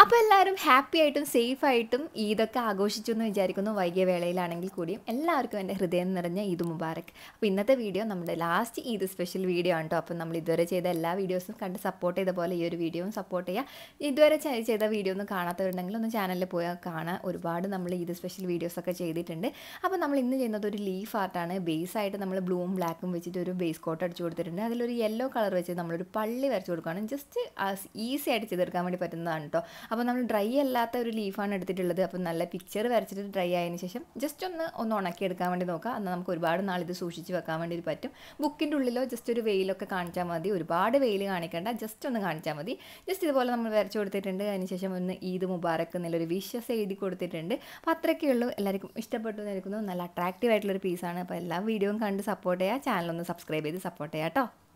അപ്പോൾ എല്ലാവരും ഹാപ്പി ആയിട്ടും സേഫ് ആയിട്ടും ഈദൊക്കെ ആഘോഷിച്ചു എന്ന് വിചാരിക്കുന്നു വൈകിയ വേളയിലാണെങ്കിൽ കൂടിയും എല്ലാവർക്കും എൻ്റെ ഹൃദയം നിറഞ്ഞ ഈദ് മുബാറക് അപ്പോൾ ഇന്നത്തെ വീഡിയോ നമ്മുടെ ലാസ്റ്റ് ഈദ് സ്പെഷ്യൽ വീഡിയോ ആണ് കേട്ടോ അപ്പോൾ നമ്മൾ ഇതുവരെ ചെയ്ത എല്ലാ വീഡിയോസും കണ്ട് സപ്പോർട്ട് ചെയ്ത പോലെ ഈ ഒരു വീഡിയോയും സപ്പോർട്ട് ചെയ്യുക ഇതുവരെ ചെ- ചെയ്ത വീഡിയോ ഒന്നും കാണാത്തവരുണ്ടെങ്കിൽ ഒന്ന് ചാനലിൽ പോയാൽ കാണാൻ ഒരുപാട് നമ്മൾ ഈദ് സ്പെഷ്യൽ വീഡിയോസൊക്കെ ചെയ്തിട്ടുണ്ട് അപ്പോൾ നമ്മൾ ഇന്ന് ചെയ്യുന്നത് ഒരു ലീഫ് ആർട്ടാണ് ബേസ് ആയിട്ട് നമ്മൾ ബ്ലൂവും ബ്ലാക്കും വെച്ചിട്ട് ഒരു ബേസ് കോട്ട് അടിച്ചു കൊടുത്തിട്ടുണ്ട് അതിലൊരു യെല്ലോ കളർ വെച്ച് നമ്മളൊരു പള്ളി വരച്ച് കൊടുക്കുകയാണ് ജസ്റ്റ് ഈസി ആയിട്ട് ചെയ്തെടുക്കാൻ വേണ്ടി പറ്റുന്നതാണ് കേട്ടോ അപ്പോൾ നമ്മൾ ഡ്രൈ അല്ലാത്ത ഒരു ലീഫാണ് എടുത്തിട്ടുള്ളത് അപ്പോൾ നല്ല പിക്ചർ വരച്ചിട്ട് ഡ്രൈ ആയതിനു ശേഷം ജസ്റ്റ് ഒന്ന് ഒന്ന് ഉണക്കി എടുക്കാൻ വേണ്ടി നോക്കാം എന്നാൽ നമുക്ക് ഒരുപാട് നാൾ ഇത് സൂക്ഷിച്ച് വെക്കാൻ വേണ്ടി പറ്റും ബുക്കിൻ്റെ ഉള്ളിലോ ജസ്റ്റ് ഒരു വെയിലൊക്കെ കാണിച്ചാൽ മതി ഒരുപാട് വെയിൽ കാണിക്കേണ്ട ജസ്റ്റ് ഒന്ന് കാണിച്ചാൽ മതി ജസ്റ്റ് ഇതുപോലെ നമ്മൾ വരച്ച് കൊടുത്തിട്ടുണ്ട് അതിനുശേഷം ഒന്ന് ഈദ് മുബാറക്ക് എന്നുള്ളൊരു വിഷസ് എഴുതി കൊടുത്തിട്ടുണ്ട് അപ്പോൾ അത്രയൊക്കെ ഉള്ളൂ എല്ലാവർക്കും ഇഷ്ടപ്പെട്ടു നിൽക്കുന്നു നല്ല അട്രാക്റ്റീവ് ആയിട്ടുള്ളൊരു പീസാണ് അപ്പോൾ എല്ലാ വീഡിയോയും കണ്ട് സപ്പോർട്ട് ചെയ്യുക ചാനലൊന്ന് സബ്സ്ക്രൈബ് ചെയ്ത് സപ്പോർട്ട് ചെയ്യാം കേട്ടോ